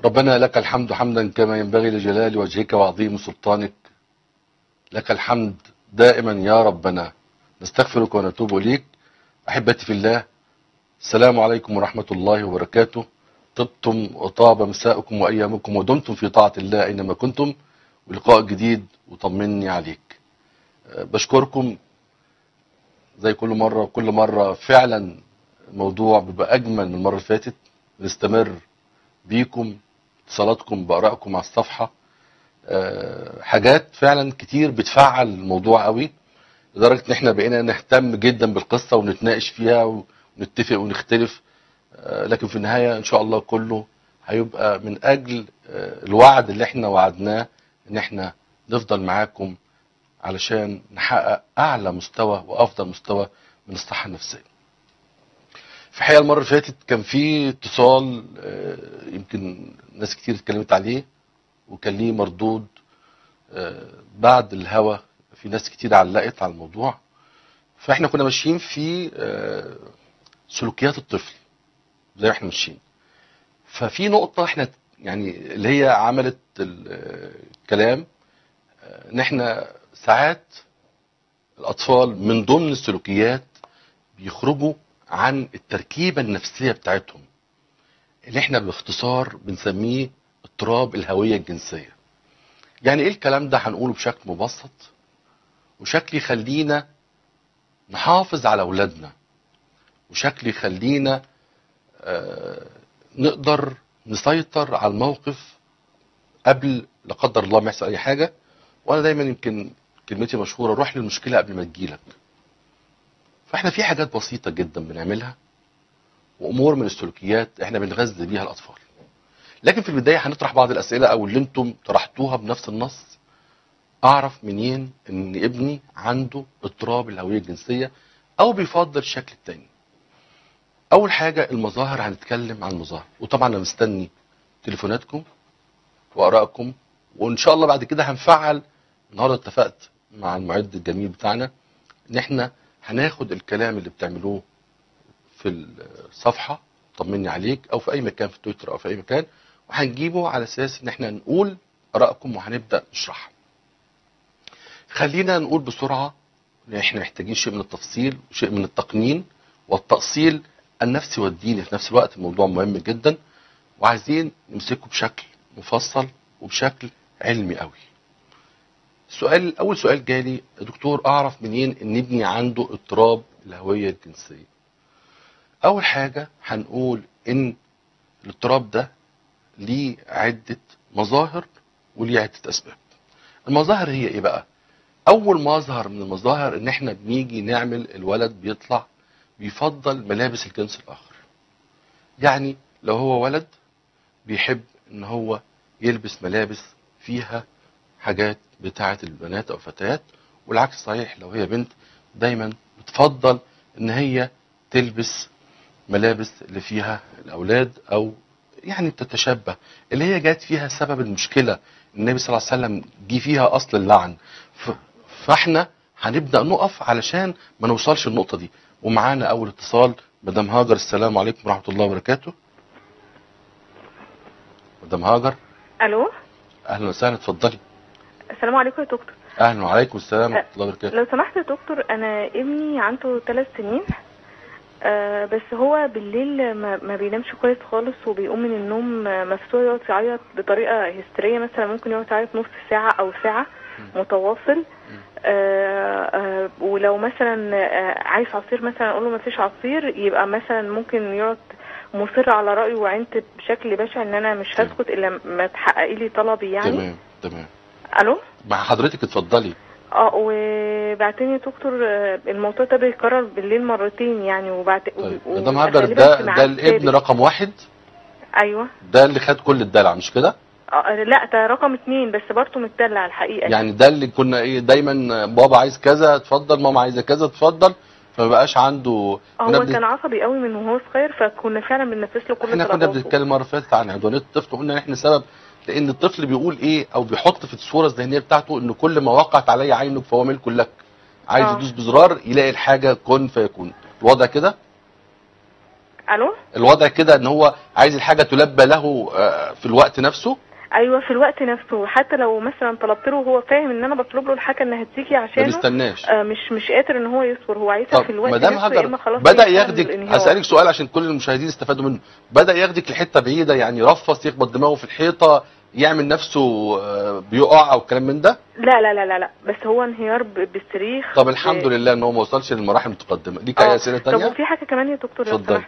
ربنا لك الحمد حمدا كما ينبغي لجلال وجهك وعظيم سلطانك لك الحمد دائما يا ربنا نستغفرك ونتوب إليك أحبتي في الله السلام عليكم ورحمة الله وبركاته طبتم وطاب مساءكم وأيامكم ودمتم في طاعة الله أينما كنتم ولقاء جديد وطمني عليك أه، بشكركم زي كل مرة وكل مرة فعلا الموضوع بيبقى أجمل من المرة اللي فاتت نستمر بيكم اتصالاتكم بآرائكم على الصفحة أه، حاجات فعلا كتير بتفعل الموضوع قوي لدرجة ان احنا بقينا نهتم جدا بالقصة ونتناقش فيها ونتفق ونختلف أه، لكن في النهاية ان شاء الله كله هيبقى من اجل أه، الوعد اللي احنا وعدناه ان احنا نفضل معاكم علشان نحقق اعلى مستوى وافضل مستوى من الصحة النفسية في الحقيقة المرة اللي فاتت كان في اتصال آه، يمكن ناس كتير اتكلمت عليه وكان ليه مردود آه، بعد الهوا في ناس كتير علقت على الموضوع فاحنا كنا ماشيين في آه، سلوكيات الطفل زي ما احنا ماشيين ففي نقطة احنا يعني اللي هي عملت ال- الكلام آه، ان احنا ساعات الاطفال من ضمن السلوكيات بيخرجوا عن التركيبة النفسية بتاعتهم اللي احنا باختصار بنسميه اضطراب الهوية الجنسية يعني ايه الكلام ده هنقوله بشكل مبسط وشكل يخلينا نحافظ على اولادنا وشكل يخلينا آه، نقدر نسيطر على الموقف قبل لا قدر الله ما يحصل اي حاجة وانا دايما يمكن كلمتي مشهورة روح للمشكلة قبل ما تجيلك فاحنا في حاجات بسيطة جدا بنعملها وامور من السلوكيات احنا بنغذي بيها الاطفال لكن في البداية هنطرح بعض الاسئلة او اللي انتم طرحتوها بنفس النص اعرف منين ان ابني عنده اضطراب الهوية الجنسية او بيفضل الشكل التاني اول حاجة المظاهر هنتكلم عن المظاهر وطبعا انا مستني تليفوناتكم وارائكم وان شاء الله بعد كده هنفعل النهارده اتفقت مع المعد الجميل بتاعنا ان احنا هناخد الكلام اللي بتعملوه في الصفحة طمني عليك او في اي مكان في تويتر او في اي مكان وهنجيبه على اساس ان احنا نقول ارائكم وهنبدا نشرحها خلينا نقول بسرعة ان احنا محتاجين شيء من التفصيل وشيء من التقنين والتأصيل النفسي والديني في نفس الوقت الموضوع مهم جدا وعايزين نمسكه بشكل مفصل وبشكل علمي قوي السؤال اول سؤال جالي يا دكتور اعرف منين ان ابني عنده اضطراب الهويه الجنسيه اول حاجه هنقول ان الاضطراب ده ليه عده مظاهر وليه عده اسباب المظاهر هي ايه بقى اول مظهر من المظاهر ان احنا بنيجي نعمل الولد بيطلع بيفضل ملابس الجنس الاخر يعني لو هو ولد بيحب ان هو يلبس ملابس فيها حاجات بتاعه البنات او الفتيات والعكس صحيح لو هي بنت دايما بتفضل ان هي تلبس ملابس اللي فيها الاولاد او يعني تتشبه اللي هي جات فيها سبب المشكله النبي صلى الله عليه وسلم جه فيها اصل اللعن ف- فاحنا هنبدا نقف علشان ما نوصلش النقطه دي ومعانا اول اتصال مدام هاجر السلام عليكم ورحمه الله وبركاته مدام هاجر الو اهلا وسهلا اتفضلي السلام عليكم يا دكتور اهلا وعليكم السلام ورحمه الله وبركاته لو سمحت يا دكتور انا ابني عنده ثلاث سنين آه بس هو بالليل ما, ما بينامش كويس خالص وبيقوم من النوم آه، مفتوح يقعد يعيط بطريقه هستيريه مثلا ممكن يقعد يعيط نص ساعه او ساعه متواصل آه آه ولو مثلا آه عايز عصير مثلا اقول له ما فيش عصير يبقى مثلا ممكن يقعد مصر على رايه وعنت بشكل بشع ان انا مش تمام. هسكت الا ما تحققي لي طلبي يعني تمام تمام الو مع حضرتك اتفضلي اه وبعدين يا دكتور آه، الموضوع ده بيتكرر بالليل مرتين يعني وبعد طيب و- مدام وغالباً هاجر في ده ميعاد ده الابن ثابت. رقم واحد ايوه ده اللي خد كل الدلع مش كده آه لا ده رقم اتنين بس برضه متدلع الحقيقه يعني ده اللي كنا ايه دايما بابا عايز كذا اتفضل ماما عايزه كذا اتفضل فما بقاش عنده كنا هو بن- كان عصبي قوي من وهو صغير فكنا فعلا بننفذ له كل احنا كنا طلباته. بنتكلم المره اللي فاتت عن عدوانيه الطفل وقلنا ان احنا سبب لان الطفل بيقول ايه او بيحط في الصوره الذهنيه بتاعته ان كل ما وقعت علي عينك فهو ملك لك عايز آه. يدوس بزرار يلاقي الحاجه كن فيكون الوضع كده الو الوضع كده ان هو عايز الحاجه تلبى له آه، في الوقت نفسه ايوه في الوقت نفسه حتى لو مثلا طلبت له وهو فاهم ان انا بطلب له الحاجه انها هتيجي ما عشانه بيستناش آه مش مش قادر ان هو يصبر هو عايزها طب في الوقت مدام نفسه يا هاجر اما خلاص بدا يحصل ياخدك الانهيار. هسالك سؤال عشان كل المشاهدين يستفادوا منه بدا ياخدك لحته بعيده يعني يرفص يخبط دماغه في الحيطه يعمل نفسه آه، بيقع او كلام من ده لا لا لا لا لا بس هو انهيار ب- بالصريخ طب الحمد ب- لله ان هو ما وصلش للمراحل المتقدمه ليك آه. اي اسئله طب تانية وفي حاجه كمان يا دكتور لو اتفضلي. سمحت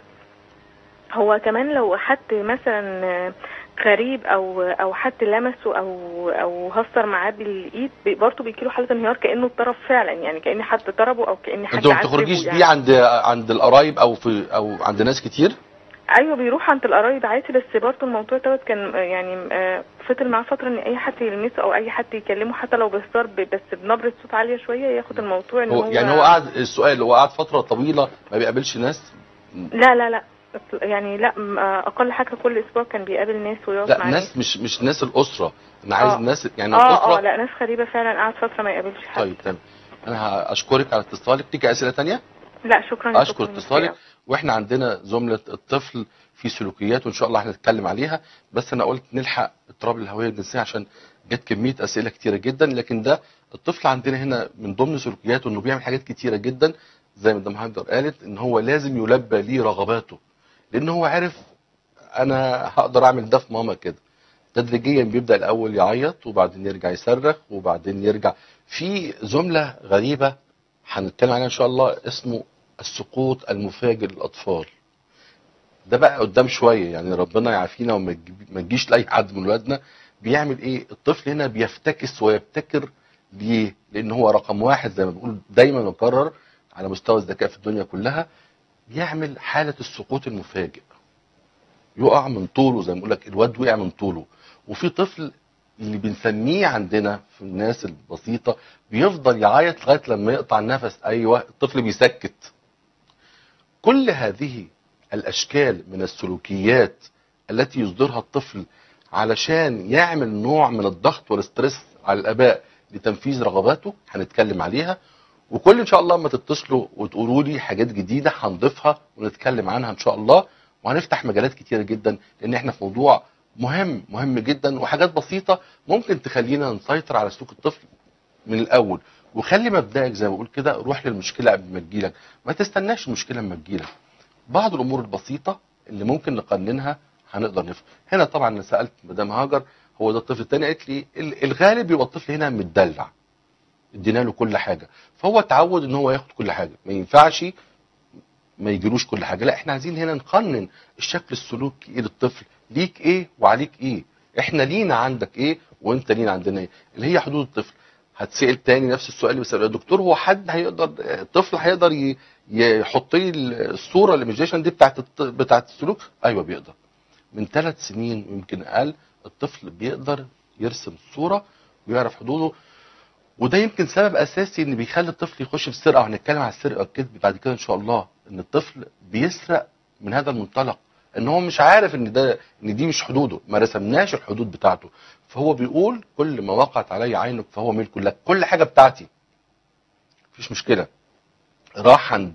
هو كمان لو حد مثلا آه، غريب او او حد لمسه او او هزر معاه بالايد بي- برضه بيجيله حاله انهيار كانه اتضرب فعلا يعني كان حد ضربه او كان حد انت ما عذبه بتخرجيش يعني. بيه عند عند القرايب او في او عند ناس كتير ايوه بيروح عند القرايب عادي بس برضه الموضوع دوت كان آه، يعني آه، فضل معاه فتره ان اي حد يلمسه او اي حد يكلمه حتى لو بهزار ب- بس بنبره صوت عاليه شويه ياخد الموضوع ان هو هو يعني هو قاعد السؤال هو قاعد فتره طويله ما بيقابلش ناس لا لا لا يعني لا م- آه، اقل حاجه كل اسبوع كان بيقابل ناس ويقعد لا مع ناس مش مش ناس الاسره انا عايز آه. الناس يعني اه الاسره اه لا ناس غريبه فعلا قعد فتره ما يقابلش حد طيب تمام انا اشكرك على اتصالك ليك اسئله تانية لا شكرا يا اشكر دكتور اتصالك ميرسي واحنا عندنا زمله الطفل في سلوكيات وان شاء الله هنتكلم عليها بس انا قلت نلحق اضطراب الهويه الجنسيه عشان جت كميه اسئله كتيره جدا لكن ده الطفل عندنا هنا من ضمن سلوكياته انه بيعمل حاجات كتيره جدا زي ما مدام هاجر قالت ان هو لازم يلبى ليه رغباته لان هو عارف انا هقدر اعمل ده في ماما كده تدريجيا بيبدا الاول يعيط وبعدين يرجع يصرخ وبعدين يرجع في جمله غريبه هنتكلم عليها ان شاء الله اسمه السقوط المفاجئ للاطفال ده بقى قدام شويه يعني ربنا يعافينا وما تجيب- ما تجيش لاي حد من ولادنا بيعمل ايه الطفل هنا بيفتكس ويبتكر ليه لان هو رقم واحد زي ما بقول دايما بكرر على مستوى الذكاء في الدنيا كلها بيعمل حاله السقوط المفاجئ يقع من طوله زي ما بقول لك الواد وقع من طوله وفي طفل اللي بنسميه عندنا في الناس البسيطه بيفضل يعيط لغايه لما يقطع النفس ايوه الطفل بيسكت كل هذه الاشكال من السلوكيات التي يصدرها الطفل علشان يعمل نوع من الضغط والاسترس على الاباء لتنفيذ رغباته هنتكلم عليها وكل ان شاء الله ما تتصلوا وتقولوا لي حاجات جديده هنضيفها ونتكلم عنها ان شاء الله وهنفتح مجالات كتيره جدا لان احنا في موضوع مهم مهم جدا وحاجات بسيطه ممكن تخلينا نسيطر على سلوك الطفل من الاول وخلي مبدأك زي ما بقول كده روح للمشكله قبل ما تجيلك ما تستناش المشكله لما تجيلك بعض الامور البسيطه اللي ممكن نقننها هنقدر نفهم هنا طبعا انا سالت مدام هاجر هو ده الطفل الثاني قالت لي ال- الغالب يبقى الطفل هنا متدلع ادينا له كل حاجه فهو اتعود ان هو ياخد كل حاجه ما ينفعش ما يجيلوش كل حاجه لا احنا عايزين هنا نقنن الشكل السلوكي ايه للطفل ليك ايه وعليك ايه احنا لينا عندك ايه وانت لينا عندنا ايه اللي هي حدود الطفل هتسال تاني نفس السؤال اللي بيساله الدكتور هو حد هيقدر الطفل هيقدر ي- يحط لي الصوره الايميجيشن دي بتاعت الط- بتاعت السلوك ايوه بيقدر من ثلاث سنين ويمكن اقل الطفل بيقدر يرسم الصوره ويعرف حدوده وده يمكن سبب اساسي ان بيخلي الطفل يخش في السرقه وهنتكلم على السرقه والكذب بعد كده ان شاء الله ان الطفل بيسرق من هذا المنطلق ان هو مش عارف ان ده ان دي مش حدوده ما رسمناش الحدود بتاعته فهو بيقول كل ما وقعت علي عينك فهو ملك لك كل حاجه بتاعتي مفيش مشكله راح عند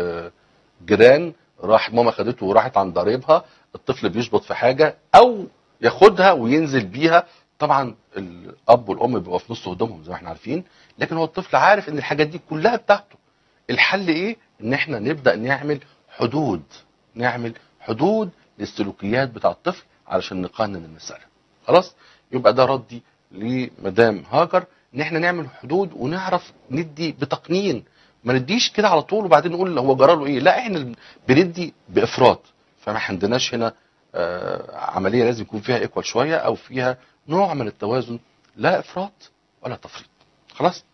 الجيران راح ماما خدته وراحت عند قريبها الطفل بيشبط في حاجه او ياخدها وينزل بيها طبعا الاب والام بيبقوا في نص هدومهم زي ما احنا عارفين لكن هو الطفل عارف ان الحاجات دي كلها بتاعته الحل ايه ان احنا نبدا نعمل حدود نعمل حدود للسلوكيات بتاع الطفل علشان نقنن المساله خلاص يبقى ده ردي لمدام هاجر ان احنا نعمل حدود ونعرف ندي بتقنين ما نديش كده على طول وبعدين نقول هو جرى له ايه لا احنا بندي بافراط فما عندناش هنا آه عمليه لازم يكون فيها ايكوال شويه او فيها نوع من التوازن لا افراط ولا تفريط خلاص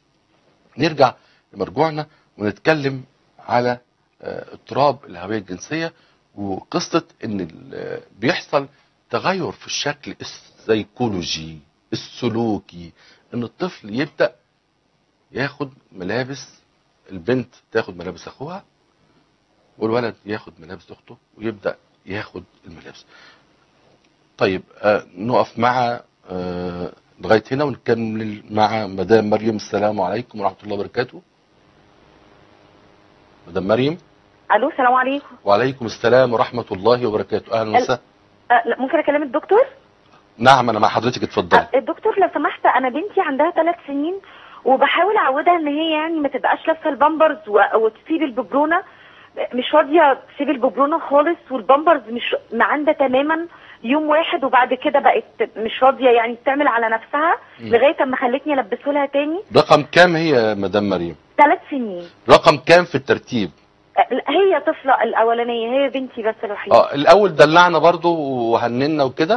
نرجع لمرجوعنا ونتكلم على آه، اضطراب الهويه الجنسيه وقصه ان ال- بيحصل تغير في الشكل السيكولوجي السلوكي ان الطفل يبدا ياخد ملابس البنت تاخد ملابس اخوها والولد ياخد ملابس اخته ويبدا ياخد الملابس طيب آه نقف مع آه لغايه هنا ونكمل مع مدام مريم السلام عليكم ورحمه الله وبركاته مدام مريم الو السلام عليكم وعليكم السلام ورحمه الله وبركاته اهلا وسهلا أه لا، ممكن اكلم الدكتور نعم انا مع حضرتك اتفضلي أه، الدكتور لو سمحت انا بنتي عندها ثلاث سنين وبحاول اعودها ان هي يعني ما تبقاش لابسه البامبرز و- وتسيب الببرونه مش راضيه تسيب الببرونه خالص والبامبرز مش معانده تماما يوم واحد وبعد كده بقت مش راضيه يعني تعمل على نفسها لغايه اما خلتني البسه لها تاني رقم كام هي يا مدام مريم ثلاث سنين رقم كام في الترتيب أه، هي طفله الاولانيه هي بنتي بس الوحيده اه الاول دلعنا برضو وهننا وكده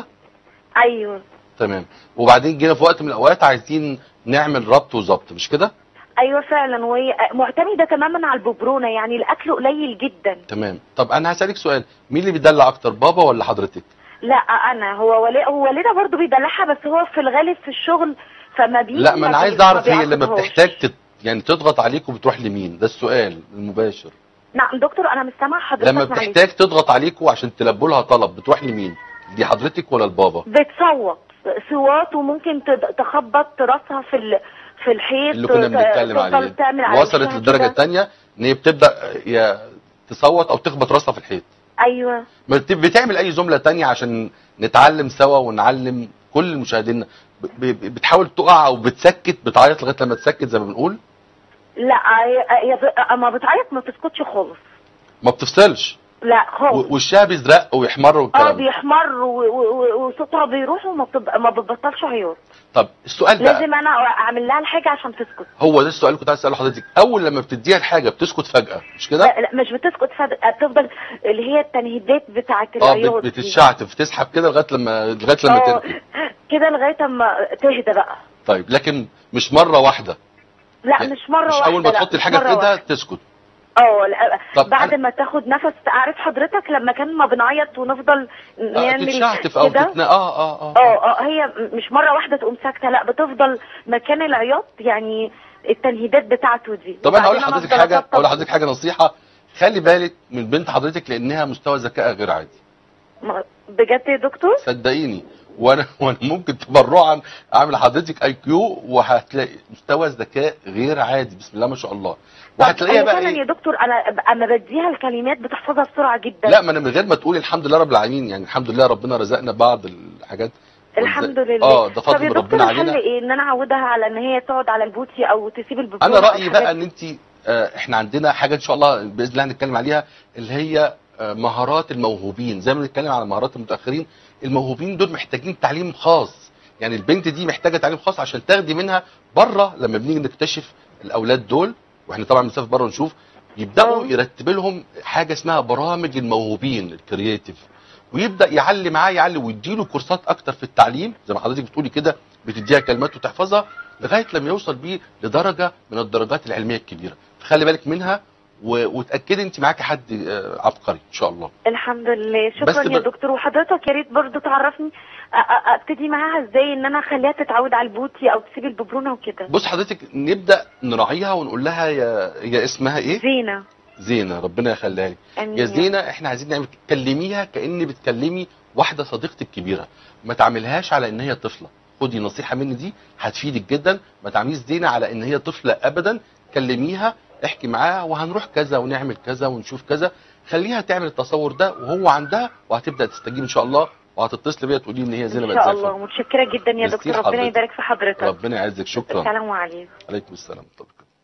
ايوه تمام وبعدين جينا في وقت من الاوقات عايزين نعمل ربط وظبط مش كده ايوه فعلا وهي معتمده تماما على الببرونه يعني الاكل قليل جدا تمام طب انا هسالك سؤال مين اللي بيدلع اكتر بابا ولا حضرتك لا انا هو والي هو والدها برضه بيدلعها بس هو في الغالب في الشغل فما بيجي لا ما انا بي- عايز اعرف هي لما بيعاقبهاش. بتحتاج تت... يعني تضغط عليك وبتروح لمين ده السؤال المباشر نعم دكتور انا مش سامعه حضرتك لما معلش. بتحتاج تضغط عليكوا عشان تلبوا لها طلب بتروح لمين دي حضرتك ولا البابا بتصوت صوات وممكن تد- تخبط راسها في ال... في الحيط اللي كنا ت- بنتكلم تفضل عليه تعمل على وصلت وشها للدرجه كده. الثانيه ان هي بتبدا يا تصوت او تخبط راسها في الحيط ايوه ما بت- بتعمل اي جمله تانية عشان نتعلم سوا ونعلم كل المشاهدين ب- ب- بتحاول تقع او بتسكت بتعيط لغايه لما تسكت زي ما بنقول لا هي هي ب- اما بتعيط ما بتسكتش خالص ما بتفصلش لا خالص و- وشها بيزرق ويحمر اه والكلام ده. بيحمر و- و- و- وصوتها بيروح وما بتبقى ما بتبطلش عياط طب السؤال بقى لازم انا اعمل لها الحاجه عشان تسكت هو ده السؤال اللي كنت عايز اساله لحضرتك اول لما بتديها الحاجه بتسكت فجاه مش كده لا لا، مش بتسكت فجأة بتفضل اللي هي التنهيدات بتاعت اه العياط بت- دي. بتتشعتف تسحب كده لغايه لما لغايه لما اه تنقل كده لغايه اما تهدى بقى طيب لكن مش مره واحده لا يعني مش مره مش واحده اول ما لا، تحط مش الحاجه في مرة ايدها واحدة. تسكت اه لا، طب بعد أنا- ما تاخد نفس عارف حضرتك لما كان ما بنعيط ونفضل آه نعمل تتشعتف او كده تتنا اه اه اه, اه اه هي مش مره واحده تقوم ساكته لا بتفضل مكان العياط يعني التنهيدات بتاعته دي طب انا هقول وبعدين لحضرتك أفضل حاجه أطبطب. اقول لحضرتك حاجه نصيحه خلي بالك من بنت حضرتك لانها مستوى ذكائها غير عادي ما- بجد يا دكتور صدقيني وانا وانا ممكن تبرعا اعمل لحضرتك اي كيو وهتلاقي مستوى ذكاء غير عادي بسم الله ما شاء الله وهتلاقيها أنا بقى فعلا ايه يا دكتور انا اما بديها الكلمات بتحفظها بسرعه جدا لا ما انا من غير ما تقولي الحمد لله رب العالمين يعني الحمد لله ربنا رزقنا بعض الحاجات الحمد لله اه ده طب فضل يا من دكتور ربنا الحل علينا ايه ان انا اعودها على ان هي تقعد على البوتي او تسيب البوتي انا رايي بقى ان انت آه، احنا عندنا حاجه ان شاء الله باذن الله هنتكلم عليها اللي هي آه، مهارات الموهوبين زي ما بنتكلم على مهارات المتاخرين الموهوبين دول محتاجين تعليم خاص يعني البنت دي محتاجه تعليم خاص عشان تاخدي منها بره لما بنيجي نكتشف الاولاد دول واحنا طبعا بنسافر بره ونشوف يبداوا آه. يرتب لهم حاجه اسمها برامج الموهوبين الكرييتيف ويبدا يعلي معاه يعلي ويديله كورسات اكتر في التعليم زي ما حضرتك بتقولي كده بتديها كلمات وتحفظها لغايه لما يوصل بيه لدرجه من الدرجات العلميه الكبيره فخلي بالك منها و... وتاكدي انت معاكي حد آه، عبقري ان شاء الله الحمد لله بس شكرا يا ب- دكتور وحضرتك يا ريت برضه تعرفني أ- أ- ابتدي معاها ازاي ان انا اخليها تتعود على البوتي او تسيب الببرونه وكده بص حضرتك نبدا نراعيها ونقول لها يا يا اسمها ايه زينه زينه ربنا يخليها لك امين يا زينه احنا عايزين نعمل كلميها كان بتكلمي واحده صديقتك كبيره ما تعملهاش على ان هي طفله خدي نصيحه مني دي هتفيدك جدا ما تعمليش زينه على ان هي طفله ابدا كلميها احكي معاها وهنروح كذا ونعمل كذا ونشوف كذا خليها تعمل التصور ده وهو عندها وهتبدا تستجيب ان شاء الله وهتتصل بيا تقولي ان هي زينه ان بقت شاء زي الله الفل متشكره جدا يا ميرسي دكتور ربنا لحضرتك. يبارك في حضرتك ربنا يعزك شكرا السلام عليكم عليكم السلام ورحمة الله وبركاته.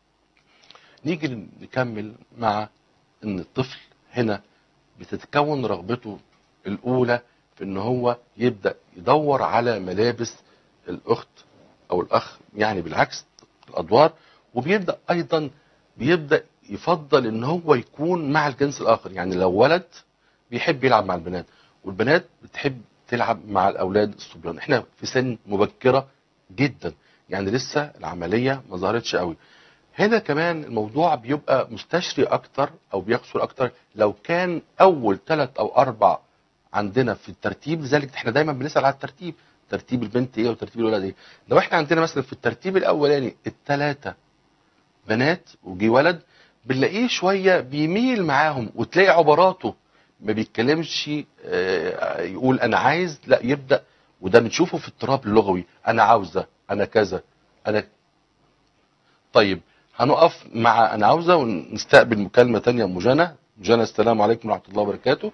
نيجي نكمل مع ان الطفل هنا بتتكون رغبته الاولى في ان هو يبدا يدور على ملابس الاخت او الاخ يعني بالعكس الادوار وبيبدا ايضا بيبدا يفضل ان هو يكون مع الجنس الاخر يعني لو ولد بيحب يلعب مع البنات والبنات بتحب تلعب مع الاولاد الصبيان احنا في سن مبكره جدا يعني لسه العمليه ما ظهرتش قوي هنا كمان الموضوع بيبقى مستشري اكتر او بيقصر اكتر لو كان اول ثلاث او اربع عندنا في الترتيب لذلك احنا دايما بنسال على الترتيب ترتيب البنت ايه وترتيب الولد ايه لو احنا عندنا مثلا في الترتيب الاولاني الثلاثه بنات وجي ولد بنلاقيه شويه بيميل معاهم وتلاقي عباراته ما بيتكلمش آه، يقول انا عايز لا يبدا وده بنشوفه في اضطراب اللغوي انا عاوزه انا كذا انا طيب هنقف مع انا عاوزه ونستقبل مكالمه تانية ام جنى ام جنى السلام عليكم ورحمه الله وبركاته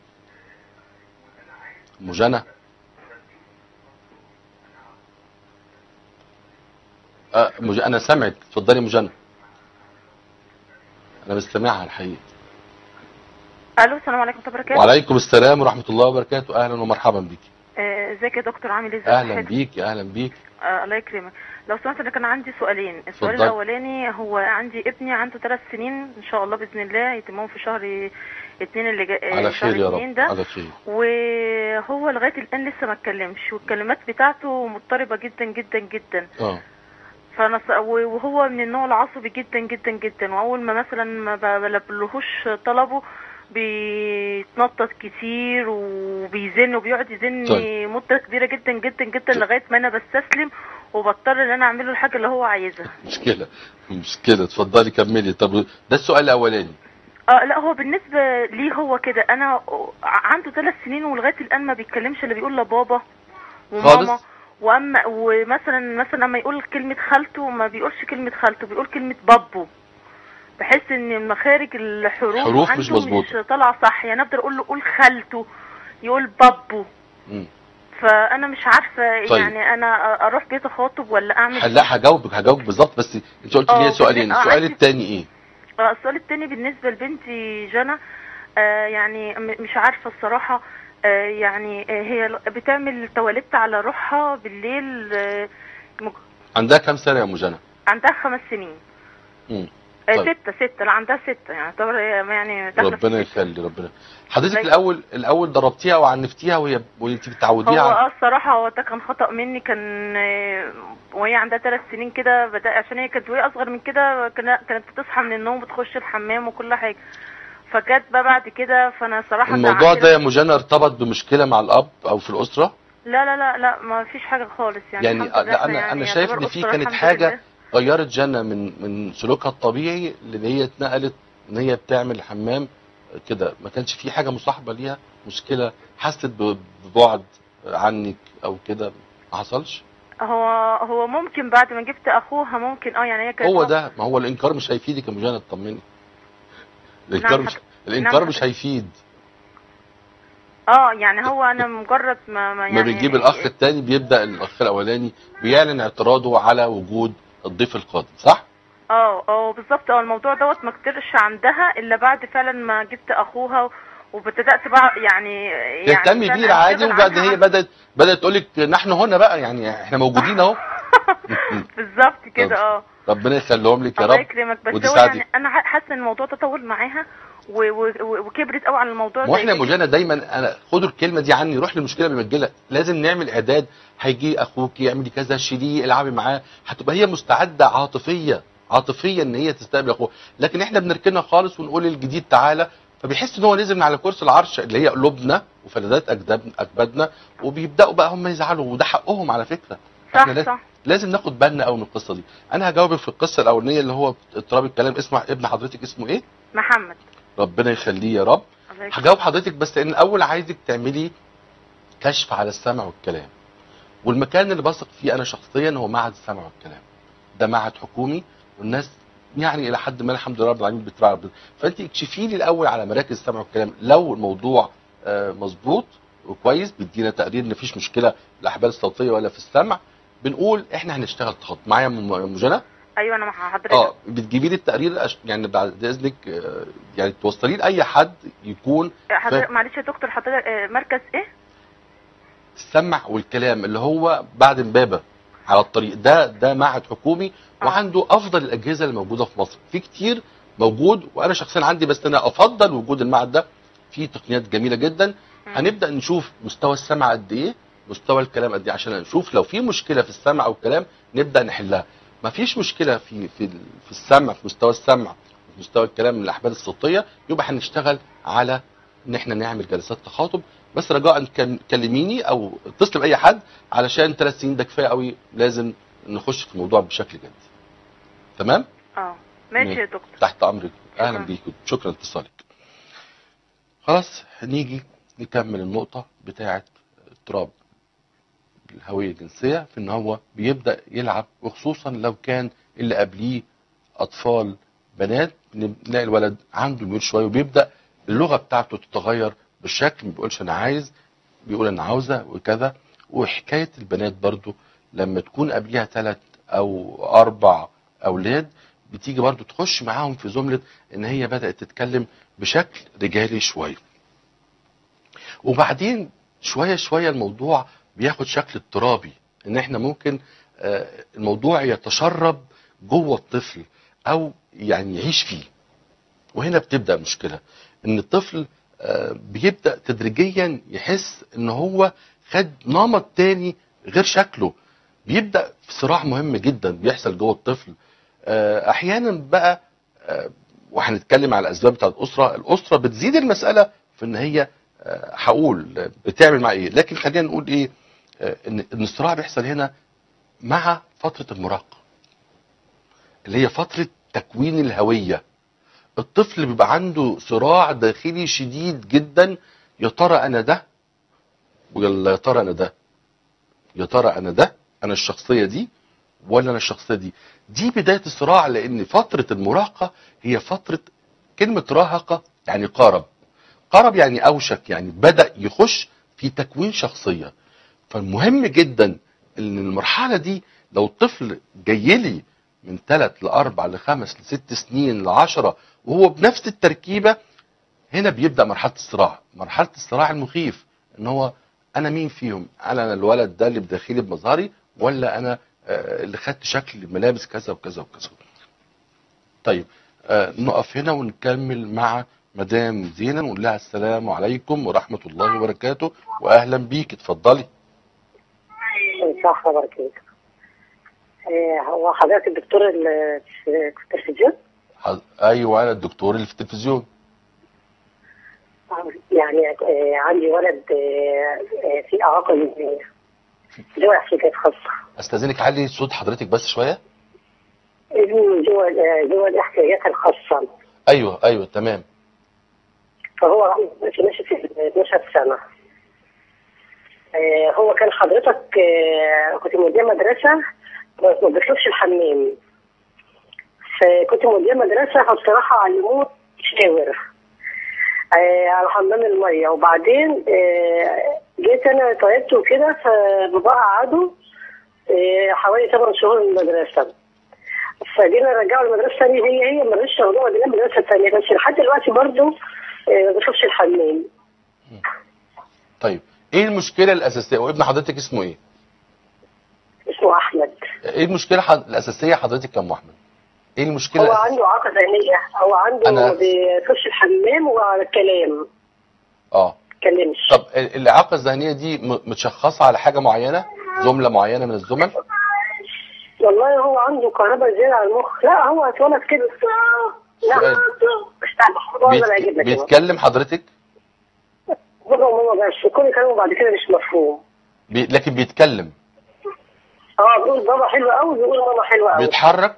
ام جنى آه أم جنى- انا سامعك اتفضلي يا ام جنى انا مش سامعها الحقيقه الو السلام عليكم ورحمه الله وبركاته وعليكم السلام ورحمه الله وبركاته اهلا ومرحبا بك آه، ازيك يا دكتور عامل ازاي اهلا صحتك؟ بيك اهلا بيك آه الله يكرمك لو سمحت انا كان عندي سؤالين السؤال اتفضل. الاولاني هو عندي ابني عنده ثلاث سنين ان شاء الله باذن الله يتمهم في شهر اتنين اللي جاي على شهر خير يا اتنين رب ده على خير وهو لغايه الان لسه ما اتكلمش والكلمات بتاعته مضطربه جدا جدا جدا اه فانا ص- وهو من النوع العصبي جدا جدا جدا واول ما مثلا ما بلبلهوش طلبه بيتنطط كتير وبيزن وبيقعد يزن طيب. مده كبيره جدا جدا جدا لغايه ما انا بستسلم وبضطر ان انا اعمل له الحاجه اللي هو عايزها مشكله مشكله اتفضلي كملي طب ده السؤال الاولاني اه لا هو بالنسبه ليه هو كده انا عنده ثلاث سنين ولغايه الان ما بيتكلمش الا بيقول لبابا وماما خالص؟ واما ومثلا مثلا لما يقول كلمه خالته ما بيقولش كلمه خالته بيقول كلمه بابو بحس ان مخارج الحروف حروف عنده مش مظبوطة. مش طالعه صح يعني افضل اقول له قول خالته يقول بابو مم. فانا مش عارفه طيب. يعني انا اروح بيت اخاطب ولا اعمل لا هجاوبك هجاوبك بالظبط بس انت قلت لي اه، سؤالين اه، السؤال عندي- الثاني ايه آه، السؤال التاني بالنسبة لبنتي جنى آه يعني م- مش عارفة الصراحة آه يعني آه هي ل- بتعمل تواليت على روحها بالليل آه مج- عندها كام سنه يا ام جنى عندها خمس سنين مم. آه طيب. ستة ستة لا عندها ستة يعني تعتبر هي يعني داخلة في ربنا الستة. يخلي ربنا حضرتك الله الاول الاول ضربتيها وعنفتيها وهي وانت هو بتعوديها على- اه الصراحة هو ده كان خطأ مني كان آه، وهي عندها ثلاث سنين كده بدأ عشان هي كانت وهي أصغر من كده كان- كانت بتصحى من النوم وبتخش الحمام وكل حاجة فجت بقى بعد كده فأنا صراحة الموضوع زعلت ده يا ام جنى ارتبط بمشكله مع الاب او في الاسره لا لا لا لا ما فيش حاجة خالص يعني يعني الحمد لله لا احنا انا يعني انا شايف يعتبر ان في أسرة كانت الحمد حاجه لله. غيرت جنى من من سلوكها الطبيعي لان هي اتنقلت ان هي بتعمل حمام كده ما كانش في حاجه مصاحبه ليها مشكله حست ب- ببعد عنك او كده ما حصلش هو هو ممكن بعد ما جبت اخوها ممكن اه يعني هي كانت هو ده ما هو الانكار مش هيفيدك يا مجانا اطمني الانكار نعم مش حضرتك. الانكار نعم مش حضرتك. هيفيد اه يعني هو انا مجرد ما ما يعني ما بنجيب الاخ الثاني بيبدا الاخ الاولاني بيعلن اعتراضه على وجود الضيف القادم صح اه اه بالظبط اه الموضوع دوت ما كترش عندها الا بعد فعلا ما جبت اخوها وبدات بقى يعني يعني تهتمي فعلاً بيه عادي أشتغل وبعد عنها هي بدات بدات تقول لك نحن هنا بقى يعني احنا موجودين اهو بالظبط كده اه ربنا يخليهم لك يا الله رب يكرمك بس هو وتساعدك. يعني انا ح- حاسه ان الموضوع تطول معاها و- و- و- وكبرت قوي على الموضوع ما احنا زي كده. مولانا دايما انا خدوا الكلمه دي عني روح للمشكله بمجله لازم نعمل اعداد هيجي اخوك يعمل كذا شيليه العبي معاه هتبقى هي مستعده عاطفيه عاطفيا ان هي تستقبل اخوها لكن احنا بنركنها خالص ونقول الجديد تعالى فبيحس ان هو نزل من على كرسي العرش اللي هي قلوبنا وفلذات أجداد- اجدادنا وبيبداوا بقى هم يزعلوا وده حقهم على فكره صح احنا لازم صح لازم ناخد بالنا قوي من القصه دي انا هجاوبك في القصه الاولانيه اللي هو اضطراب الكلام اسمع ابن حضرتك اسمه ايه محمد ربنا يخليه يا رب الله يكرمك. هجاوب حضرتك بس ان الاول عايزك تعملي كشف على السمع والكلام والمكان اللي بثق فيه انا شخصيا هو معهد السمع والكلام ده معهد حكومي والناس يعني الى حد ما الحمد لله رب العالمين بتراعي ربنا فانت اكشفي لي الاول على مراكز السمع والكلام لو الموضوع آه، مظبوط وكويس بيدينا تقرير ان مفيش مشكله في الاحبال الصوتيه ولا في السمع بنقول احنا هنشتغل تخط معايا م- م- جنى ايوه انا مع حضرتك اه بتجيبي لي التقرير أش- يعني بعد اذنك آه، يعني توصليه لاي حد يكون حضرتك معلش يا دكتور حضرتك آه، مركز ايه السمع والكلام اللي هو بعد امبابه على الطريق ده ده معهد حكومي آه. وعنده افضل الاجهزه اللي موجوده في مصر في كتير موجود وانا شخصيا عندي بس انا افضل وجود المعهد ده فيه تقنيات جميله جدا مم. هنبدا نشوف مستوى السمع قد ايه مستوى الكلام قد ايه عشان نشوف لو في مشكله في السمع او الكلام نبدا نحلها ما فيش مشكله في في ال- في السمع في مستوى السمع في مستوى الكلام من الاحبال الصوتيه يبقى هنشتغل على ان احنا نعمل جلسات تخاطب بس رجاء كان- كلميني او اتصل باي حد علشان ثلاث سنين ده كفايه قوي لازم نخش في الموضوع بشكل جدي تمام اه ماشي ماشي. يا دكتور تحت امرك اهلا شكراً. بيك شكرا اتصالك خلاص نيجي نكمل النقطه بتاعه اضطراب الهويه الجنسيه في ان هو بيبدا يلعب وخصوصا لو كان اللي قبليه اطفال بنات بنلاقي الولد عنده ميول شويه وبيبدا اللغه بتاعته تتغير بالشكل ما بيقولش انا عايز بيقول انا عاوزه وكذا وحكايه البنات برضو لما تكون قبليها ثلاث او اربع اولاد بتيجي برضو تخش معاهم في زمره ان هي بدات تتكلم بشكل رجالي شويه وبعدين شويه شويه الموضوع بياخد شكل اضطرابي ان احنا ممكن آه، الموضوع يتشرب جوه الطفل او يعني يعيش فيه وهنا بتبدا المشكله ان الطفل آه، بيبدا تدريجيا يحس ان هو خد نمط تاني غير شكله بيبدا في صراع مهم جدا بيحصل جوه الطفل آه، احيانا بقى آه، وهنتكلم على الاسباب بتاعت الاسره الاسره بتزيد المساله في ان هي آه، هقول آه، بتعمل مع ايه لكن خلينا نقول ايه آه، ان ان الصراع بيحصل هنا مع فتره المراهقه اللي هي فتره تكوين الهويه الطفل بيبقى عنده صراع داخلي شديد جدا يا ترى انا ده ولا يا ترى انا ده يا ترى انا ده انا الشخصيه دي ولا انا الشخصيه دي دي بدايه الصراع لان فتره المراهقه هي فتره كلمه راهقه يعني قارب قارب يعني اوشك يعني بدا يخش في تكوين شخصيه فالمهم جدا ان المرحله دي لو الطفل جاي لي من ثلاث لاربع لخمس لست سنين لعشرة وهو بنفس التركيبه هنا بيبدا مرحله الصراع مرحله الصراع المخيف ان هو انا مين فيهم انا الولد ده اللي بداخلي بمظهري ولا انا آه، اللي خدت شكل ملابس كذا وكذا وكذا طيب آه، نقف هنا ونكمل مع مدام زينة ونقول لها السلام عليكم ورحمة الله وبركاته وأهلا بيك اتفضلي صح وبركاته آه، هو حضرتك الدكتور اللي في في التلفزيون حض... أيوة أنا الدكتور اللي في التلفزيون يعني آه، عندي ولد آه، آه، في إعاقة ذهنية ذوي احتياجات خاصة أستاذنك علي صوت حضرتك بس شوية ابني ذوي آه، ذوي الاحتياجات الخاصة أيوة أيوة تمام فهو دلوقتي ماشي في 12 سنة آه، هو كان حضرتك آه، كنت مدير مدرسة ما ما بيطلبش الحمام فكنت مدير مدرسة فبصراحة علموه يشاور آه، على حمام المية وبعدين آه، جيت أنا تعبت وكده فبابا قعده آه، حوالي 8 شهور من المدرسة فجينا نرجعه المدرسة الثانية هي هي ما رضيش ياخدوه ودينا المدرسة الثانية بس لحد دلوقتي برضه آه، ما بيشوفش الحمام طيب إيه المشكلة الأساسية وابن حضرتك اسمه إيه؟ اسمه أحمد إيه المشكلة حض... الأساسية حضرتك يا أم أحمد؟ إيه المشكلة هو الأساسية؟ عنده إعاقة ذهنية هو عنده أنا- ما بيخش الحمام وعلى الكلام آه ما بيتكلمش طب ال- الإعاقة الذهنية دي م- متشخصة على حاجة معينة؟ جملة معينة من الزمل؟ والله هو عنده كهرباء زيادة على المخ لا هو اتولد كده لا سؤال. استنى والله بيتك... انا هجيب لك بيتكلم حضرتك؟ بابا وماما بس كل كلامه بعد كده مش مفهوم بي... لكن بيتكلم اه بيقول بابا حلو قوي بيقول ماما حلوه قوي بيتحرك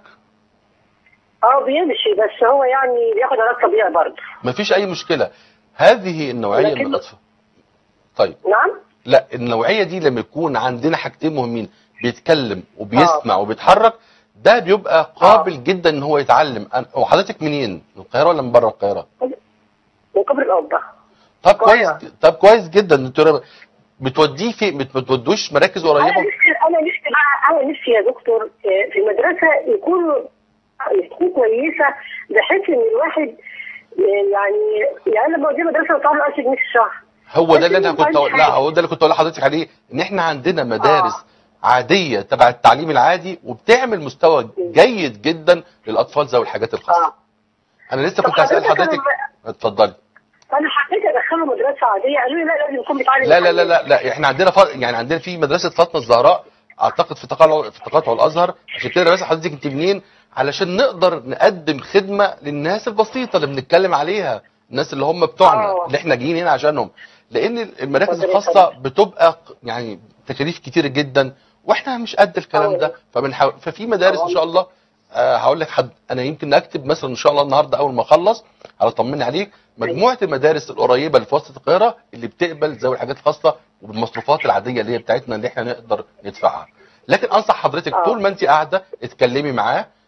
اه بيمشي بس هو يعني بياخد علاج طبيعي برضه مفيش اي مشكله هذه النوعيه لكن- من الاطفال طيب نعم لا النوعيه دي لما يكون عندنا حاجتين مهمين بيتكلم وبيسمع وبيتحرك ده بيبقى قابل جدا ان هو يتعلم أنا- هو حضرتك منين من القاهره ولا من بره القاهره من كبر القبه طب القاهرة. كويس طب كويس جدا انتوا بتوديه في بت- بتودوش مراكز انا قريبه نفسي انا نفسي بقى انا نفسي يا دكتور آه، في المدرسه يكونوا يكون كويسه بحيث ان الواحد آه، يعني يعني لما اوديه مدرسه بتعمل 1000 جنيه في الشهر هو ده اللي انا لكن ما كنت أقول لا حاجة. هو ده اللي كنت اقول لحضرتك عليه ان احنا عندنا مدارس عاديه تبع التعليم العادي وبتعمل مستوى جيد جدا للاطفال ذوي الحاجات الخاصه اه انا لسه طب كنت هسال حضرتك حضرتك أنا- اتفضلي انا حبيت ادخله مدرسه عاديه قالوا لي لا لازم يكون بيتعلم لا لا لا لا لا احنا عندنا ف... يعني عندنا في مدرسه فاطمه الزهراء اعتقد في تقاطع في تقاطع الازهر عشان كده بس حضرتك انت منين علشان نقدر نقدم خدمه للناس البسيطه اللي بنتكلم عليها الناس اللي هم بتوعنا آه. اللي احنا جايين هنا عشانهم لان المراكز ربنا الخاصه بتبقى ق- يعني تكاليف كتيره جدا واحنا مش قد الكلام آه. ده فبنحاول ففي مدارس ان شاء الله آه هقول لك حد انا يمكن اكتب مثلا ان شاء الله النهارده اول ما اخلص على طمني عليك مجموعه المدارس القريبه اللي في وسط القاهره اللي بتقبل ذوي الحاجات الخاصه وبالمصروفات العاديه اللي هي بتاعتنا اللي احنا نقدر ندفعها لكن انصح حضرتك آه. طول ما انت قاعده اتكلمي معاه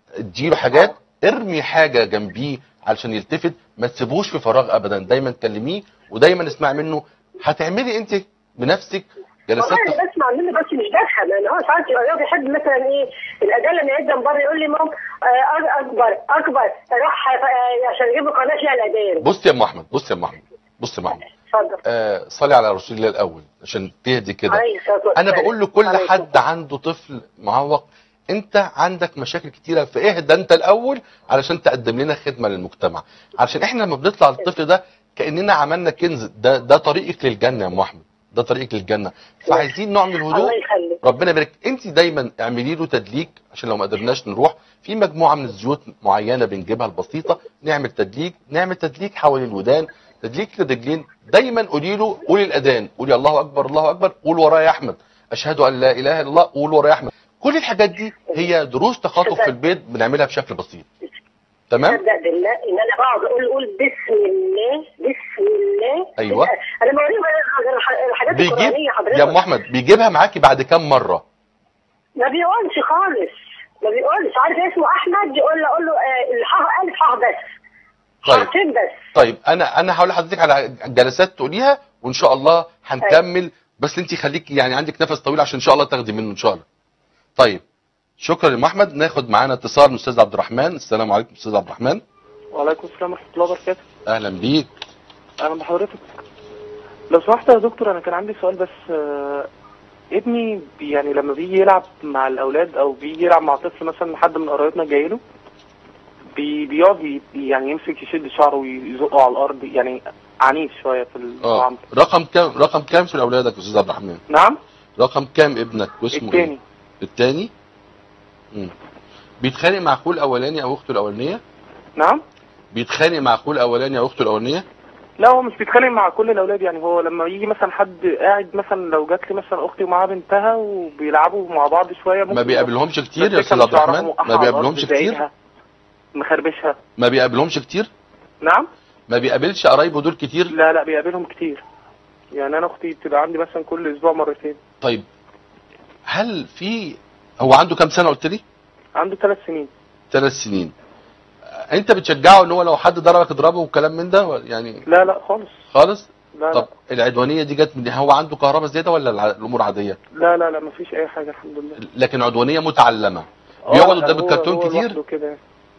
اديله حاجات ارمي حاجه جنبيه علشان يلتفت ما تسيبوش في فراغ ابدا دايما كلميه ودايما اسمع منه هتعملي انت بنفسك جلسات والله انا بسمع منه بس مش بفهم يعني هو ساعات يبقى بيحب مثلا ايه الاذان لما يقدم بره يقول لي مام آه، اكبر اكبر راح آه، عشان يجيب له قناه فيها الاذان بص يا ام احمد بص يا ام احمد بص يا ام احمد اتفضل آه صلي على رسول الله الاول عشان تهدي كده عليه الصلاة والسلام. انا بقول لكل عليه الصلاة حد عنده طفل معوق انت عندك مشاكل كتيره فاهدى انت الاول علشان تقدم لنا خدمه للمجتمع علشان احنا لما بنطلع للطفل ده كاننا عملنا كنز ده ده طريقك للجنه يا ام احمد ده طريقك للجنه فعايزين نوع من الهدوء الله يخليك ربنا يبارك انت دايما اعملي له تدليك عشان لو ما قدرناش نروح في مجموعه من الزيوت معينه بنجيبها البسيطه نعمل تدليك نعمل تدليك حول الودان تدليك للرجلين دايما قولي له قولي الاذان قولي الله اكبر الله اكبر قول ورايا يا احمد اشهد ان لا اله الا الله قول ورايا يا احمد كل الحاجات دي هي دروس تخاطب في البيت بنعملها بشكل بسيط تمام تصدق بالله ان انا بقعد اقول اقول بسم الله بسم الله أيوة. انا بوريهم الحاجات بيجيب القرانيه حضرتك يا ام احمد بيجيبها معاكي بعد كام مره ما بيقولش خالص ما بيقولش عارف اسمه احمد يقول له اقول له آه، الحاء الف حاء بس طيب. حرفين بس طيب انا انا هقول لحضرتك على جلسات تقوليها وان شاء الله هنكمل بس انت خليكي يعني عندك نفس طويل عشان ان شاء الله تاخدي منه ان شاء الله طيب شكرا يا ام احمد ناخد معانا اتصال من استاذ عبد الرحمن السلام عليكم استاذ عبد الرحمن وعليكم السلام ورحمة الله وبركاته اهلا بيك أهلا بحضرتك لو سمحت يا دكتور أنا كان عندي سؤال بس آه، ابني بي- يعني لما بيجي يلعب مع الأولاد أو بيجي يلعب مع طفل مثلا حد من قرايبنا جاي له بي بيقعد ي- يعني يمسك يشد شعره ويزقه على الأرض يعني عنيف شوية في اه المعاملة رقم كام رقم كام في اولادك يا استاذ عبد الرحمن نعم رقم كام ابنك واسمه التاني ايه التاني مم. بيتخانق مع اخوه الاولاني او اخته الاولانيه نعم بيتخانق مع اخوه الاولاني او اخته الاولانيه لا هو مش بيتخانق مع كل الاولاد يعني هو لما يجي مثلا حد قاعد مثلا لو جات لي مثلا اختي ومعاها بنتها وبيلعبوا مع بعض شويه ممكن ما بيقابلهمش كتير يا ماسكها استاذ من عبد شعرها الرحمن وموقعها ما على بيقابلهمش الأرض، كتير زايقها، مخربشها ما بيقابلهمش كتير نعم ما بيقابلش قرايبه دول كتير لا لا بيقابلهم كتير يعني انا اختي بتبقى عندي مثلا كل اسبوع مرتين طيب هل في هو عنده كام سنه قلت لي عنده ثلاث سنين ثلاث سنين آه، انت بتشجعه ان هو لو حد ضربك اضربه والكلام من ده ولا- يعني لا لا خالص خالص لا طب العدوانيه دي جت من هو عنده كهرباء زياده ولا الع- الامور عاديه لا لا لا مفيش اي حاجه الحمد لله لكن عدوانيه متعلمه آه، بيقعد لا، قدام هو- الكرتون هو كتير لوحده كده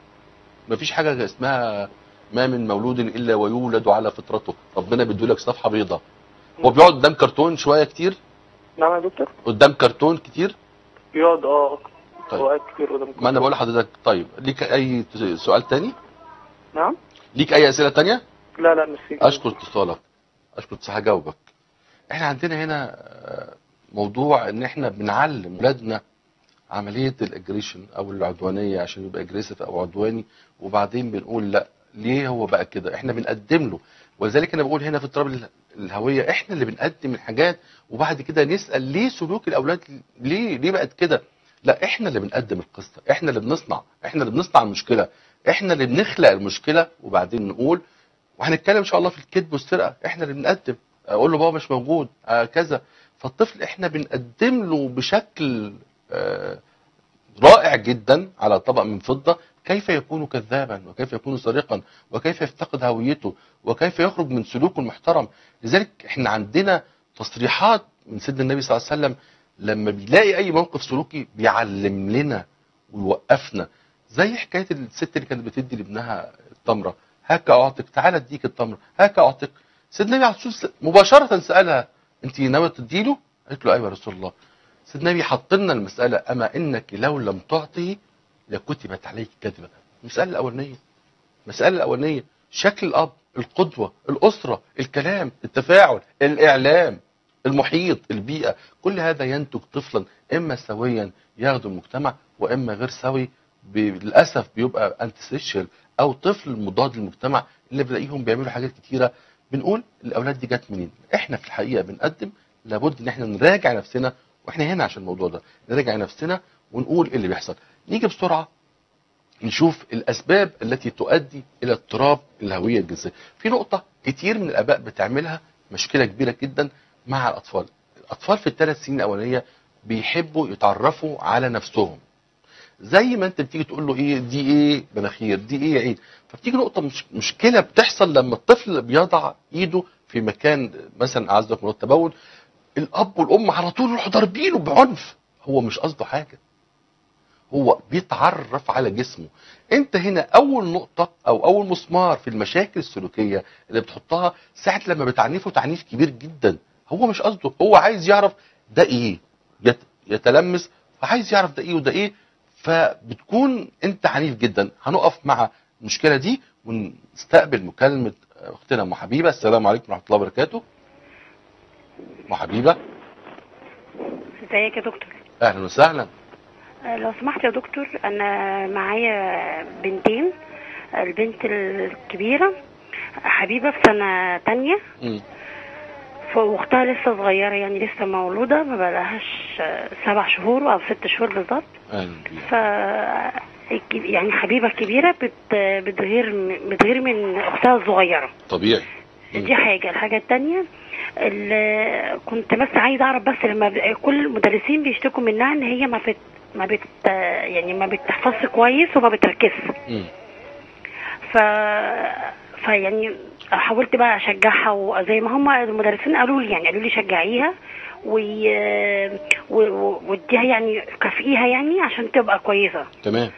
مفيش حاجه اسمها ما من مولود الا ويولد على فطرته ربنا بيدولك صفحه بيضاء هو بيقعد قدام كرتون شويه كتير نعم يا دكتور قدام كرتون كتير بيقعد اه طيب. اوقات كتير قدام ما انا بقول لحضرتك طيب ليك اي سؤال تاني نعم ليك اي اسئله تانية لا لا ميرسي اشكر اتصالك اشكر اتصالك هجاوبك احنا عندنا هنا آه، موضوع ان احنا بنعلم ولادنا عمليه الاجريشن او العدوانيه عشان يبقى اجريسيف او عدواني وبعدين بنقول لا ليه هو بقى كده احنا بنقدم له ولذلك انا بقول هنا في اضطراب ال- الهويه احنا اللي بنقدم الحاجات وبعد كده نسال ليه سلوك الاولاد ليه ليه بقت كده لا احنا اللي بنقدم القصه احنا اللي بنصنع احنا اللي بنصنع المشكله احنا اللي بنخلق المشكله وبعدين نقول وهنتكلم ان شاء الله في الكذب والسرقه احنا اللي بنقدم اقول له بابا مش موجود آه كذا فالطفل احنا بنقدم له بشكل آه رائع جدا على طبق من فضه كيف يكون كذابا وكيف يكون سارقا وكيف يفتقد هويته وكيف يخرج من سلوكه المحترم لذلك احنا عندنا تصريحات من سيدنا النبي صلى الله عليه وسلم لما بيلاقي اي موقف سلوكي بيعلم لنا ويوقفنا زي حكايه الست اللي كانت بتدي لابنها التمره هاك اعطيك تعالى اديك التمره هاك اعطيك سيدنا النبي عليه الصلاه والسلام مباشره سالها انت ناويه تديله؟ قالت له ايوه يا رسول الله سيدنا النبي حط لنا المساله اما انك لو لم تعطه لكتبت عليك كذبه المساله الاولانيه المساله الاولانيه شكل الاب القدوه الاسره الكلام التفاعل الاعلام المحيط البيئه كل هذا ينتج طفلا اما سويا يخدم المجتمع واما غير سوي ب- للاسف بيبقى انتسيشال او طفل مضاد للمجتمع اللي بنلاقيهم بيعملوا حاجات كتيره بنقول الاولاد دي جت منين احنا في الحقيقه بنقدم لابد ان احنا نراجع نفسنا واحنا هنا عشان الموضوع ده نراجع نفسنا ونقول ايه اللي بيحصل نيجي بسرعه نشوف الاسباب التي تؤدي الى اضطراب الهويه الجنسيه في نقطه كتير من الاباء بتعملها مشكله كبيره جدا مع الاطفال الاطفال في الثلاث سنين الاولانيه بيحبوا يتعرفوا على نفسهم زي ما انت بتيجي تقول له ايه دي ايه مناخير دي ايه عين فبتيجي نقطه مش مشكله بتحصل لما الطفل بيضع ايده في مكان مثلا اعزك من التبول الاب والام على طول يروحوا ضاربينه بعنف هو مش قصده حاجه هو بيتعرف على جسمه انت هنا اول نقطة او اول مسمار في المشاكل السلوكية اللي بتحطها ساعة لما بتعنفه تعنيف كبير جدا هو مش قصده هو عايز يعرف ده ايه يت- يتلمس فعايز يعرف ده ايه وده ايه فبتكون انت عنيف جدا هنقف مع المشكلة دي ونستقبل مكالمة اختنا ام حبيبة السلام عليكم ورحمة الله وبركاته ام حبيبة ازيك يا دكتور اهلا وسهلا آه، لو سمحت يا دكتور انا معايا بنتين البنت الكبيره حبيبه في سنه تانية مم. ف- واختها لسه صغيره يعني لسه مولوده ما بقالهاش آه، سبع شهور او ست شهور بالظبط اهلا بيك ف الك- يعني حبيبه الكبيره بت... بتغير م- بتغير من اختها الصغيره طبيعي مم. دي حاجة الحاجة التانية ال- كنت بس عايزة أعرف بس لما ب- كل المدرسين بيشتكوا منها إن هي ما بت ما بت يعني ما بتحفظش كويس وما بتركزش مم. ف فيعني حاولت بقى أشجعها وزي ما هم المدرسين قالوا لي يعني قالوا لي شجعيها وي... و- و- واديها يعني كافئيها يعني عشان تبقى كويسة تمام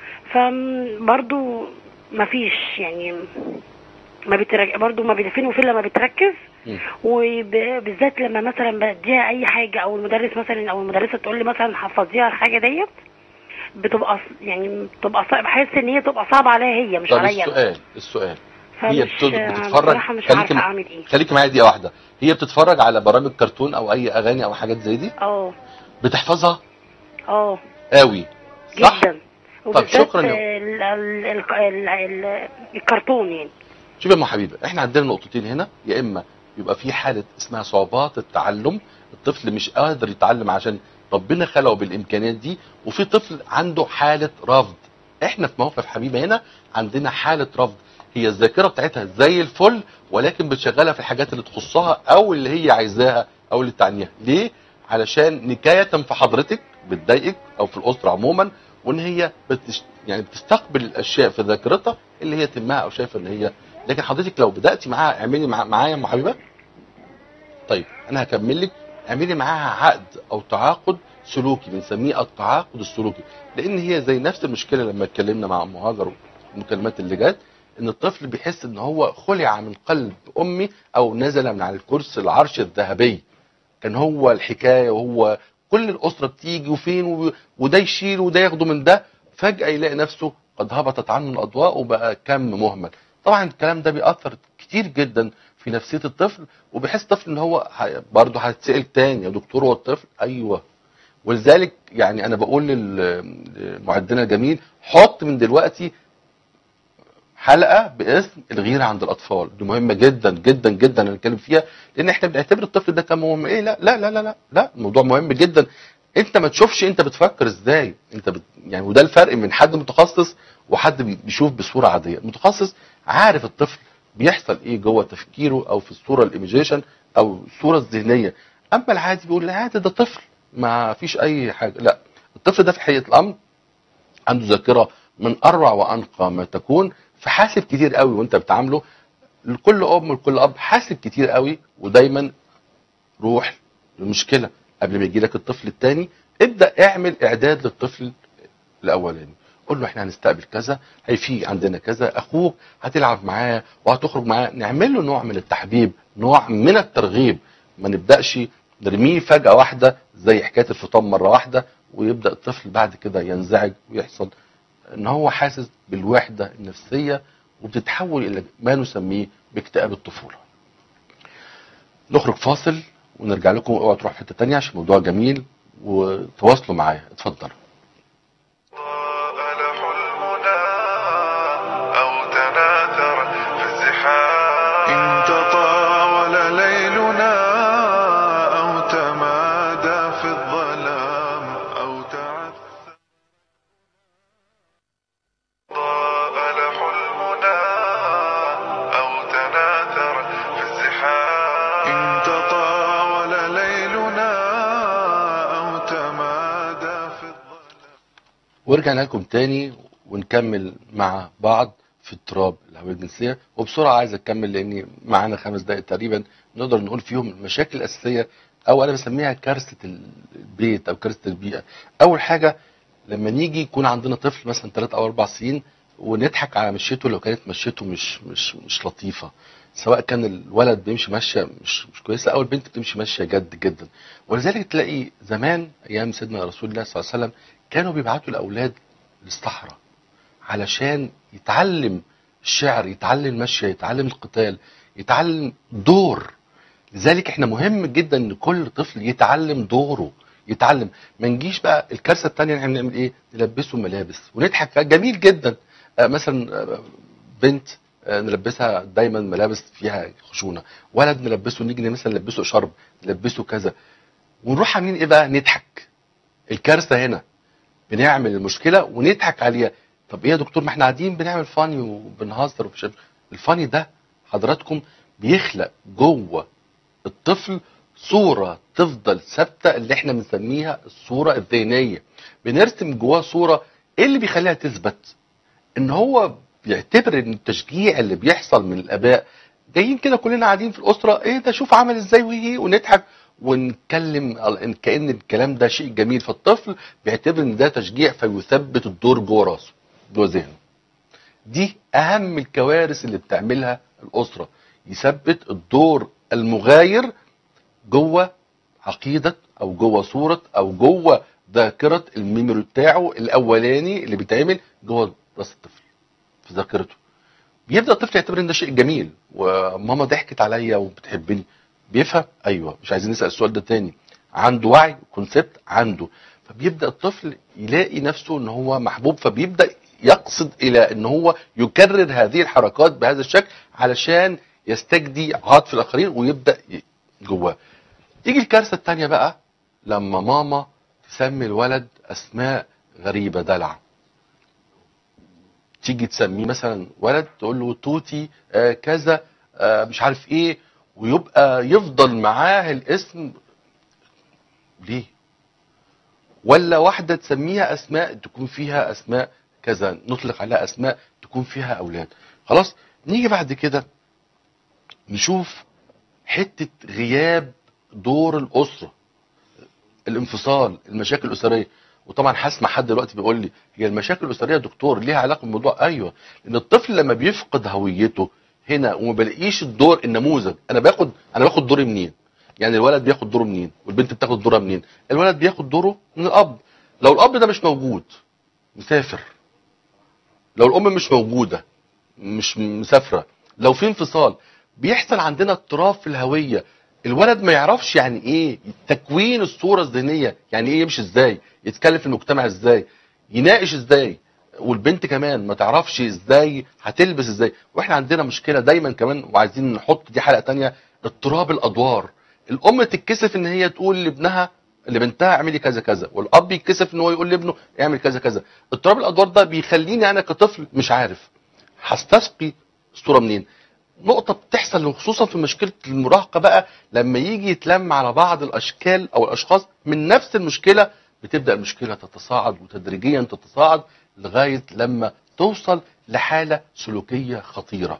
فبرضو ما فيش يعني ما بترك... برضو ما بين فين وفين لما بتركز مم. وبالذات لما مثلا بديها اي حاجه او المدرس مثلا او المدرسه تقول لي مثلا حفظيها الحاجه ديت بتبقى ص- يعني بتبقى صعب بحس ان هي تبقى صعبه عليها هي مش طب عليا أنا. السؤال السؤال هي فمش- بت- بتتفرج بصراحة مش خليكي عارفه مع- اعمل ايه خليكي معايا دقيقه واحده هي بتتفرج على برامج كرتون او اي اغاني او حاجات زي دي اه بتحفظها اه قوي صح جدا وبالذات شكراً يا- ال- ال- ال- ال- ال- الكرتون يعني شوف يا ام حبيبه احنا عندنا نقطتين هنا يا اما يبقى في حاله اسمها صعوبات التعلم الطفل مش قادر يتعلم عشان ربنا خلقه بالامكانيات دي وفي طفل عنده حاله رفض احنا في موقف حبيبه هنا عندنا حاله رفض هي الذاكره بتاعتها زي الفل ولكن بتشغلها في الحاجات اللي تخصها او اللي هي عايزاها او اللي تعنيها ليه علشان نكايه في حضرتك بتضايقك او في الاسره عموما وان هي بتش... يعني بتستقبل الاشياء في ذاكرتها اللي هي تمها او شايفه ان هي لكن حضرتك لو بداتي معاها اعملي مع... معايا يا ام حبيبه طيب انا هكمل لك اعملي معاها عقد او تعاقد سلوكي بنسميه التعاقد السلوكي لان هي زي نفس المشكله لما اتكلمنا مع ام هاجر المكالمات اللي جت ان الطفل بيحس ان هو خلع من قلب امي او نزل من على الكرسي العرش الذهبي كان هو الحكايه وهو كل الاسره بتيجي وفين و- وده يشيل وده ياخده من ده فجاه يلاقي نفسه قد هبطت عنه الاضواء وبقى كم مهمل طبعا الكلام ده بيأثر كتير جدا في نفسيه الطفل وبيحس الطفل ان هو ه- برضه هتسال تاني يا دكتور هو الطفل ايوه ولذلك يعني انا بقول لل- لمعدنا الجميل حط من دلوقتي حلقه باسم الغيره عند الاطفال دي مهمه جدا جدا جدا نتكلم فيها لان احنا بنعتبر الطفل ده كمهم ايه لا لا لا لا لا لا الموضوع مهم جدا انت ما تشوفش انت بتفكر ازاي انت بت يعني وده الفرق من حد متخصص وحد بي- بيشوف بصوره عاديه المتخصص عارف الطفل بيحصل ايه جوه تفكيره او في الصوره الايميجيشن او الصوره الذهنيه اما العادي بيقول العادي ده طفل ما فيش اي حاجه لا الطفل ده في حقيقه الامر عنده ذاكره من اروع وانقى ما تكون فحاسب كتير قوي وانت بتعامله لكل ام ولكل اب حاسب كتير قوي ودايما روح للمشكله قبل ما يجي لك الطفل الثاني ابدا اعمل اعداد للطفل الاولاني قول له احنا هنستقبل كذا هي في عندنا كذا اخوك هتلعب معاه وهتخرج معاه نعمل له نوع من التحبيب نوع من الترغيب ما نبداش نرميه فجاه واحده زي حكايه الفطام مره واحده ويبدا الطفل بعد كده ينزعج ويحصل ان هو حاسس بالوحده النفسيه وبتتحول الى ما نسميه باكتئاب الطفوله. نخرج فاصل ونرجع لكم اوعوا تروحوا في حته تانية عشان الموضوع جميل وتواصلوا معايا اتفضلوا. ضاء حلمنا أو تناثر في الزحام إن تطاول ليلنا أو تمادى في الظلام أو تعثر ضاء حلمنا أو تناثر في الزحام إن تطاول ليلنا أو تمادى في الظلام ورجعنا لكم تاني ونكمل مع بعض في اضطراب الهوية الجنسية وبسرعة عايز أكمل لأن معانا خمس دقايق تقريبا نقدر نقول فيهم المشاكل الأساسية أو أنا بسميها كارثة البيت أو كارثة البيئة أول حاجة لما نيجي يكون عندنا طفل مثلا 3 أو 4 سنين ونضحك على مشيته لو كانت مشيته مش مش مش لطيفة سواء كان الولد بيمشي ماشية مش مش كويسة أو البنت بتمشي ماشية جد جدا ولذلك تلاقي زمان أيام سيدنا رسول الله صلى الله عليه وسلم كانوا بيبعتوا الأولاد للصحراء علشان يتعلم الشعر يتعلم المشي يتعلم القتال يتعلم دور لذلك احنا مهم جدا ان كل طفل يتعلم دوره يتعلم ما نجيش بقى الكارثه الثانيه احنا بنعمل ايه نلبسه ملابس ونضحك جميل جدا آه مثلا آه بنت آه نلبسها دايما ملابس فيها خشونه ولد نلبسه نيجي مثلا نلبسه شرب نلبسه كذا ونروح عاملين ايه بقى نضحك الكارثه هنا بنعمل المشكله ونضحك عليها طب ايه يا دكتور ما احنا قاعدين بنعمل فاني وبنهزر ومش عارف- الفاني ده حضراتكم بيخلق جوه الطفل صورة تفضل ثابتة اللي احنا بنسميها الصورة الذهنية بنرسم جواه صورة ايه اللي بيخليها تثبت ان هو بيعتبر ان التشجيع اللي بيحصل من الاباء جايين كده كلنا قاعدين في الاسره ايه ده شوف عمل ازاي وهي ونضحك ونتكلم إن كان الكلام ده شيء جميل فالطفل بيعتبر ان ده تشجيع فيثبت الدور جوه راسه جوه ذهنه دي اهم الكوارث اللي بتعملها الاسره يثبت الدور المغاير جوه عقيده او جوه صوره او جوه ذاكره الميموري بتاعه الاولاني اللي بيتعمل جوه راس الطفل في ذاكرته بيبدا الطفل يعتبر ان ده شيء جميل وماما ضحكت عليا وبتحبني بيفهم ايوه مش عايزين نسال السؤال ده تاني عنده وعي كونسبت عنده فبيبدا الطفل يلاقي نفسه ان هو محبوب فبيبدا يقصد الى ان هو يكرر هذه الحركات بهذا الشكل علشان يستجدي عاطف الاخرين ويبدا ي- جواه تيجي الكارثه الثانيه بقى لما ماما تسمي الولد اسماء غريبه دلع تيجي تسميه مثلا ولد تقول له توتي آه كذا آه مش عارف ايه ويبقى يفضل معاه الاسم ليه ولا واحدة تسميها اسماء تكون فيها اسماء كذا نطلق عليها اسماء تكون فيها اولاد خلاص نيجي بعد كده نشوف حتة غياب دور الاسرة الانفصال المشاكل الاسريه وطبعا هسمع حد دلوقتي بيقول لي هي المشاكل الاسريه يا دكتور ليها علاقه بالموضوع ايوه لان الطفل لما بيفقد هويته هنا وما بلاقيش الدور النموذج انا باخد انا باخد دوري منين يعني الولد بياخد دوره منين والبنت بتاخد دورها منين الولد بياخد دوره من الاب لو الاب ده مش موجود مسافر لو الام مش موجوده مش مسافره لو في انفصال بيحصل عندنا اضطراب في الهويه الولد ما يعرفش يعني ايه تكوين الصوره الذهنيه يعني ايه يمشي ازاي يتكلم في المجتمع ازاي يناقش ازاي والبنت كمان ما تعرفش ازاي هتلبس ازاي واحنا عندنا مشكله دايما كمان وعايزين نحط دي حلقه تانية اضطراب الادوار الام تتكسف ان هي تقول لابنها لبنتها اعملي كذا كذا والاب يتكسف ان هو يقول لابنه اعمل كذا كذا اضطراب الادوار ده بيخليني انا كطفل مش عارف هستسقي الصوره منين نقطة بتحصل خصوصا في مشكلة المراهقة بقى لما يجي يتلم على بعض الأشكال أو الأشخاص من نفس المشكلة بتبدأ المشكلة تتصاعد وتدريجيا تتصاعد لغاية لما توصل لحالة سلوكية خطيرة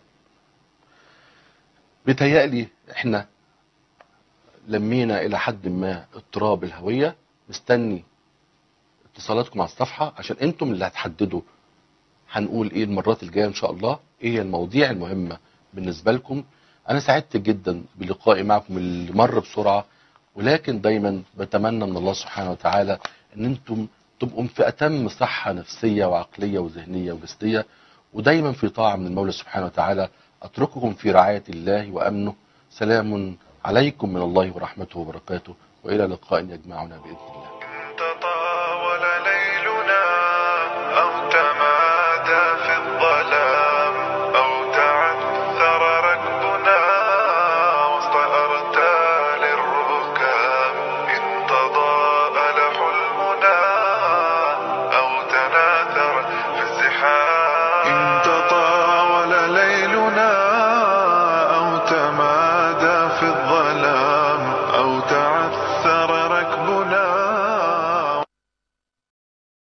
بيتهيألي احنا لمينا إلى حد ما اضطراب الهوية مستني اتصالاتكم على الصفحة عشان انتم اللي هتحددوا هنقول ايه المرات الجايه ان شاء الله ايه هي المواضيع المهمه بالنسبه لكم انا سعدت جدا بلقائي معكم اللي مر بسرعه ولكن دايما بتمنى من الله سبحانه وتعالى ان انتم تبقوا في اتم صحه نفسيه وعقليه وذهنيه وجسديه ودايما في طاعه من المولى سبحانه وتعالى اترككم في رعايه الله وامنه سلام عليكم من الله ورحمته وبركاته والى لقاء يجمعنا باذن الله